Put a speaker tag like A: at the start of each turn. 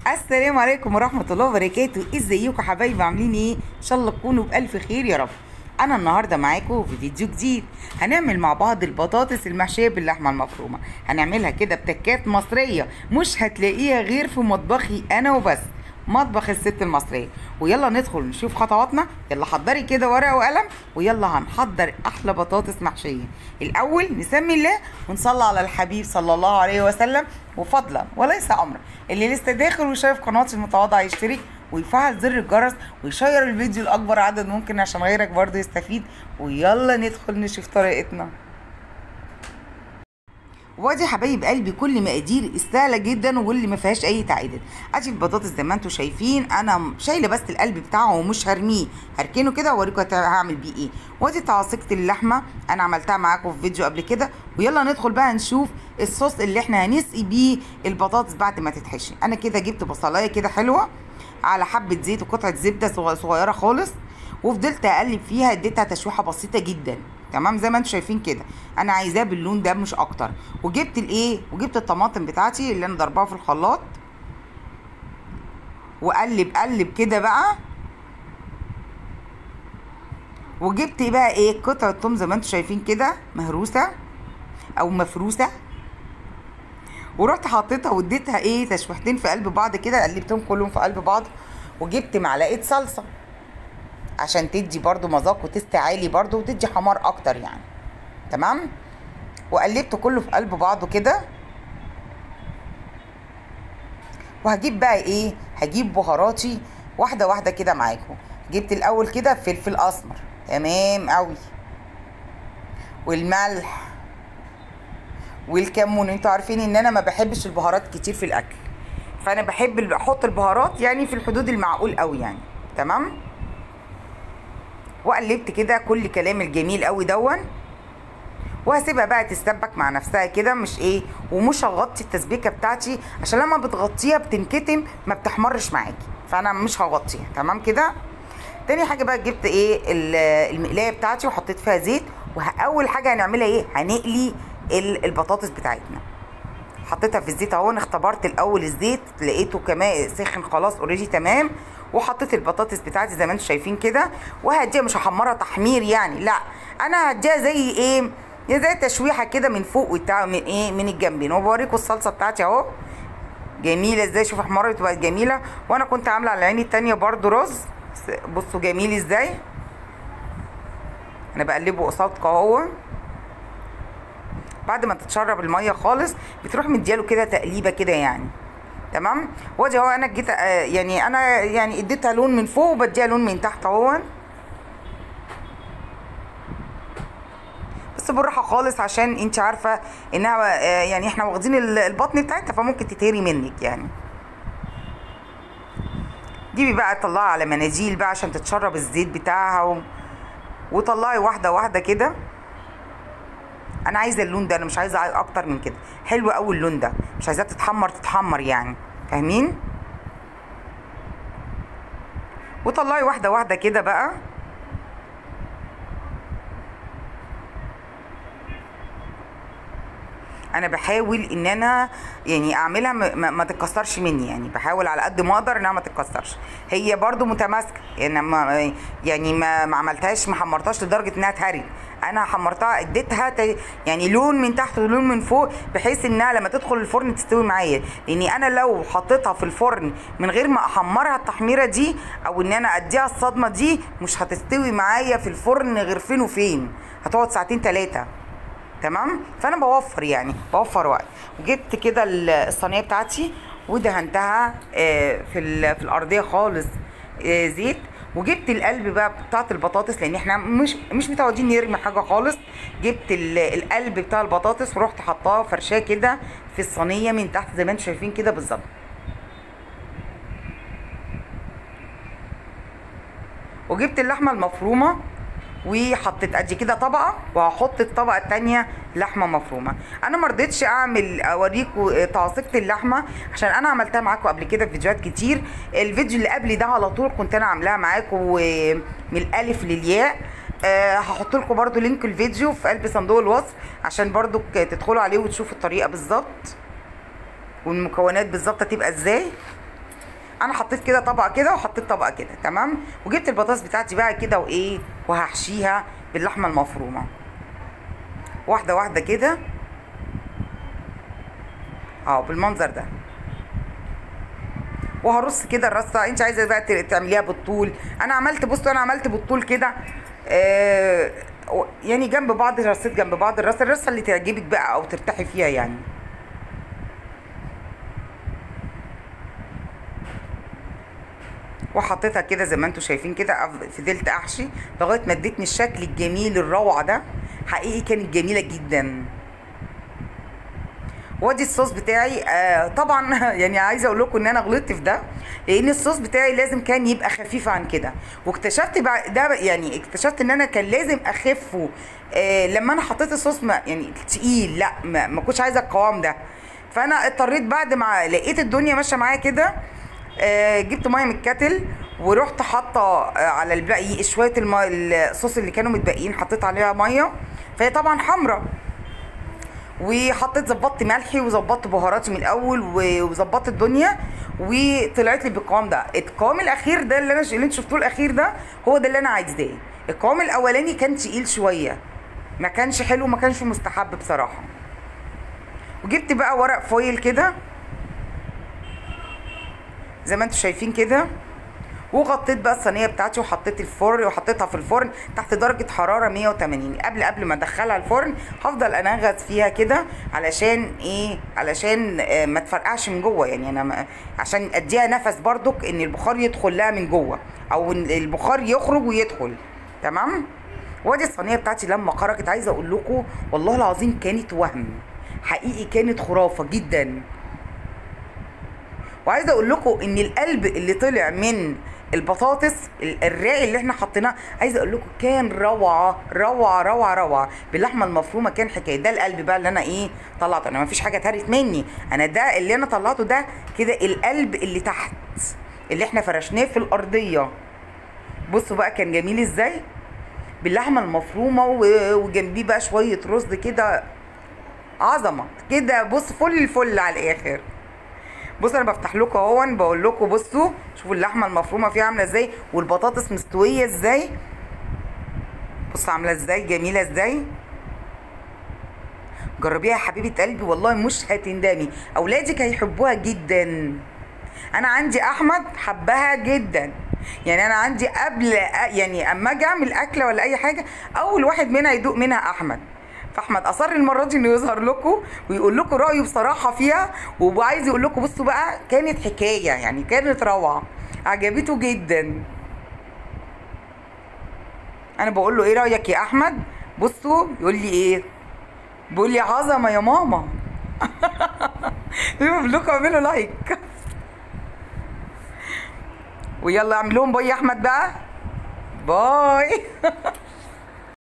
A: السلام عليكم ورحمة الله وبركاته ازيكم حبايبي عاملين ايه ان شاء الله تكونوا بألف خير يا رب انا النهارده معاكم في فيديو جديد هنعمل مع بعض البطاطس المحشيه باللحمه المفرومه هنعملها كده بتكات مصريه مش هتلاقيها غير في مطبخي انا وبس مطبخ الست المصريه ويلا ندخل نشوف خطواتنا يلا حضري كده ورقه وقلم ويلا هنحضر احلى بطاطس محشيه الاول نسمي الله ونصلي على الحبيب صلى الله عليه وسلم وفضلا وليس امرا اللي لسه داخل وشايف قناتي المتواضعه يشترك ويفعل زر الجرس ويشير الفيديو لاكبر عدد ممكن عشان غيرك برضه يستفيد ويلا ندخل نشوف طريقتنا وادي حبايب قلبي كل مقادير السهله جدا واللي ما فيهاش اي تعقيدات ادي البطاطس زي ما انتم شايفين انا شايله بس القلب بتاعه ومش هرميه هركنه كده واوريكم هعمل بيه ايه وادي تعصيقه اللحمه انا عملتها معاكم في فيديو قبل كده ويلا ندخل بقى نشوف الصوص اللي احنا هنسقي بيه البطاطس بعد ما تتحشي انا كده جبت بصلايه كده حلوه على حبه زيت وقطعه زبده صغيره خالص وفضلت اقلب فيها اديتها تشويحه بسيطه جدا تمام زي ما انتم شايفين كده انا عايزاه باللون ده مش اكتر وجبت الايه وجبت الطماطم بتاعتي اللي انا ضربها في الخلاط وقلب قلب كده بقى وجبت بقى ايه قطعه توم زي ما انتم شايفين كده مهروسه او مفروسه ورحت حطيتها واديتها ايه تشويحتين في قلب بعض كده قلبتهم كلهم في قلب بعض وجبت معلقه صلصه عشان تدي برضو مذاق وتست عالي برضو وتدي حمار اكتر يعني تمام وقلبت كله في قلب بعضه كده وهجيب بقى ايه هجيب بهاراتي واحده واحده كده معاكم جبت الاول كده فلفل اسمر تمام قوي والملح والكمون انتوا عارفين ان انا ما بحبش البهارات كتير في الاكل فانا بحب احط البهارات يعني في الحدود المعقول قوي يعني تمام وقلبت كده كل كلام الجميل قوي دون وهسيبها بقى تستبك مع نفسها كده مش ايه ومش هغطي التسبيكه بتاعتي عشان لما بتغطيها بتنكتم ما بتحمرش معاكي فانا مش هغطيها تمام كده تاني حاجه بقى جبت ايه المقلايه بتاعتي وحطيت فيها زيت واول حاجه هنعملها ايه هنقلي البطاطس بتاعتنا حطيتها في الزيت اهو اختبرت الاول الزيت لقيته كمان سخن خلاص اوريدي تمام وحطيت البطاطس بتاعتي زي ما انتم شايفين كده وهديها مش هحمرها تحمير يعني لا انا هديها زي ايه زي تشويحه كده من فوق وبتاع من ايه من الجنبين وبوريكم الصلصه بتاعتي اهو جميله ازاي شوف احمرت وبقت جميله وانا كنت عامله على العين التانيه برده رز بصوا جميل ازاي انا بقلبه قصادكم اهو بعد ما تتشرب الميه خالص بتروح مدياله كده تقليبه كده يعني تمام وادي اهو انا جيت يعني انا يعني اديتها لون من فوق وبديها لون من تحت اهو بس بالراحه خالص عشان انت عارفه انها يعني احنا واخدين البطن بتاعتها فممكن تتهري منك يعني جيبي بقى طلعي على مناديل بقى عشان تتشرب الزيت بتاعها و... وطلعي واحده واحده كده انا عايزه اللون ده انا مش عايزه اكتر من كده حلو قوي اللون ده مش عايزاها تتحمر تتحمر يعني فاهمين وطلعي واحده واحده كده بقى انا بحاول ان انا يعني اعملها ما, ما تتكسرش مني يعني بحاول على قد ما اقدر انها ما تتكسرش هي برضو متماسكه يعني ما يعني ما, ما عملتهاش ما حمرتهاش لدرجه انها تهري انا حمرتها اديتها يعني لون من تحت ولون من فوق بحيث انها لما تدخل الفرن تستوي معايا لاني انا لو حطيتها في الفرن من غير ما احمرها التحميره دي او ان انا اديها الصدمه دي مش هتستوي معايا في الفرن غير فين وفين هتقعد ساعتين ثلاثه تمام فانا بوفر يعني بوفر وقت وجبت كده الصينيه بتاعتي ودهنتها في في الارضيه خالص زيت وجبت القلب بقى بتاعت البطاطس لان احنا مش مش متعودين نرمي حاجه خالص جبت القلب بتاع البطاطس ورحت حطاه فرشاه كده في الصينيه من تحت زي ما انتم شايفين كده بالظبط وجبت اللحمه المفرومه وحطيت ادي كده طبقه وهحط الطبقه التانية لحمه مفرومه انا ما رضيتش اعمل اوريكم تعصيقه اللحمه عشان انا عملتها معاكم قبل كده في فيديوهات كتير الفيديو اللي قبل ده على طول كنت انا عاملاها معاكم من الالف للياء أه هحط لكم برده لينك الفيديو في قلب صندوق الوصف عشان برده تدخلوا عليه وتشوفوا الطريقه بالظبط والمكونات بالظبط هتبقى ازاي انا حطيت كده طبقه كده وحطيت طبقه كده تمام وجبت البطاطس بتاعتي بقى كده وايه وهحشيها باللحمه المفرومه واحده واحده كده اه بالمنظر ده وهرص كده الرصه انت عايزه بقى ت- تعمليها بالطول انا عملت بصوا انا عملت بالطول كده آه و- يعني جنب بعض رصيت جنب بعض الرصه الرصه اللي تعجبك بقى او ترتاحي فيها يعني وحطيتها كده زي ما انتم شايفين كده أف- فضلت احشي لغايه ما ادتني الشكل الجميل الروعه ده حقيقي كانت جميله جدا وادي الصوص بتاعي آه طبعا يعني عايزه اقول لكم ان انا غلطت في ده لان الصوص بتاعي لازم كان يبقى خفيف عن كده واكتشفت بعد ده يعني اكتشفت ان انا كان لازم اخفه آه لما انا حطيت الصوص ما يعني تقيل لا ما, ما كنتش عايزه القوام ده فانا اضطريت بعد ما لقيت الدنيا ماشيه معايا كده آه جبت ميه من الكاتل ورحت حاطه آه على الباقي شويه الماء الصوص اللي كانوا متبقيين حطيت عليها ميه فهي طبعا حمرا وحطيت ظبطت ملحي وظبطت بهاراتي من الاول و- وظبطت الدنيا وطلعت لي بالقوام ده القوام الاخير ده اللي انا اللي انتوا شفتوه الاخير ده هو ده اللي انا عايزاه القوام الاولاني كان تقيل شويه ما كانش حلو ما كانش مستحب بصراحه وجبت بقى ورق فويل كده زي ما انتوا شايفين كده وغطيت بقى الصينيه بتاعتي وحطيت الفرن وحطيتها في الفرن تحت درجه حراره 180 قبل قبل ما ادخلها الفرن هفضل انغز فيها كده علشان ايه علشان آه، ما تفرقعش من جوه يعني انا ما عشان اديها نفس برضك ان البخار يدخل لها من جوه او ان البخار يخرج ويدخل تمام وادي الصينيه بتاعتي لما خرجت عايزه اقول لكم والله العظيم كانت وهم حقيقي كانت خرافه جدا وعايزه اقول لكم ان القلب اللي طلع من البطاطس ال- الراقي اللي احنا حطيناه عايزه اقول لكم كان روعه روعه روعه روعه باللحمه المفرومه كان حكايه ده القلب بقى اللي انا ايه طلعته انا مفيش حاجه اتهرت مني انا ده اللي انا طلعته ده كده القلب اللي تحت اللي احنا فرشناه في الارضيه بصوا بقى كان جميل ازاي باللحمه المفرومه و- وجنبيه بقى شويه رز كده عظمه كده بص فل الفل على الاخر بص انا بفتح لكم اهون بقول لكم بصوا شوفوا اللحمه المفرومه فيها عامله ازاي والبطاطس مستويه ازاي بصوا عامله ازاي جميله ازاي جربيها يا حبيبه قلبي والله مش هتندمي اولادك هيحبوها جدا انا عندي احمد حبها جدا يعني انا عندي قبل يعني اما اجي اعمل اكله ولا اي حاجه اول واحد منها يدوق منها احمد فاحمد اصر المره دي انه يظهر لكم ويقول لكم رايه بصراحه فيها وعايز يقول لكم بصوا بقى كانت حكايه يعني كانت روعه عجبته جدا انا بقول له ايه رايك يا احمد بصوا يقول لي ايه بيقول لي عظمه يا ماما بقول لكم اعملوا لايك ويلا اعمل لهم باي يا احمد بقى باي